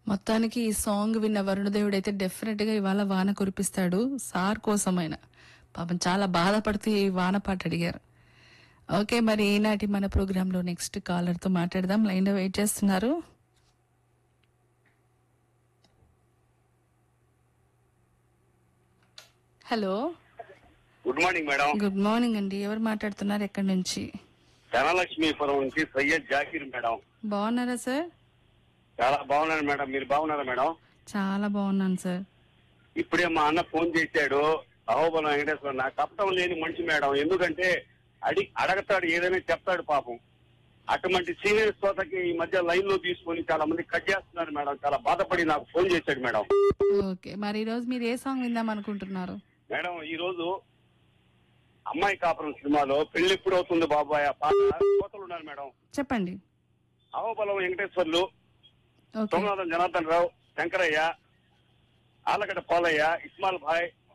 మొత్తానికి ఈ సాంగ్ విన్న వరుణదేవుడు అయితే డెఫినెట్ గా ఇవాళ వాన కురిపిస్తాడు సార్ కోసమైనా పాపం చాలా బాధపడుతూ ఈ వాన పాట అడిగారు ఓకే మరి ఈనాటి మన ప్రోగ్రామ్ లో నెక్స్ట్ కాలర్ తో మాట్లాడదాం లైన్ లో వెయిట్ చేస్తున్నారు hello good morning madam good morning అండి ఎవరు మాట్లాడుతున్నారు ఎక్కడి నుంచి ధనలక్ష్మీపురం నుంచి సయ్యద్ జాకీర్ మేడం బాగున్నారా సార్ చాలా బాగున్నాను మేడం మీరు బాగున్నారా మేడం చాలా బాగున్నాను సార్ ఇప్పుడే మా అన్న ఫోన్ చేశాడు అహోబలం వెంకటేశ్వర నాకు కప్పటం లేని మనిషి మేడం ఎందుకంటే అడి అడగతాడు ఏదైనా చెప్తాడు పాపం అటువంటి సీనియర్ శ్రోతకి ఈ మధ్య లైన్ లో తీసుకొని చాలా మంది కట్ చేస్తున్నారు మేడం చాలా బాధపడి నాకు ఫోన్ చేశాడు మేడం ఓకే మరి ఈ రోజు మీరు ఏ సాంగ్ విందాం అనుకుంటున్నారు మేడం ఈ రోజు అమ్మాయి కాపురం సినిమాలో పెళ్లి ఎప్పుడు అవుతుంది బాబాయ్ ఆ పాట శ్రోతలు ఉన్నారు మేడం చెప్పండి అహోబలం వెంకటేశ్వర్లు ఓకే సోమనాథన్ జనార్దన్ రావు శంకరయ్య ఆలగడ్డ పాలయ్య ఇస్మాల్ భాయ్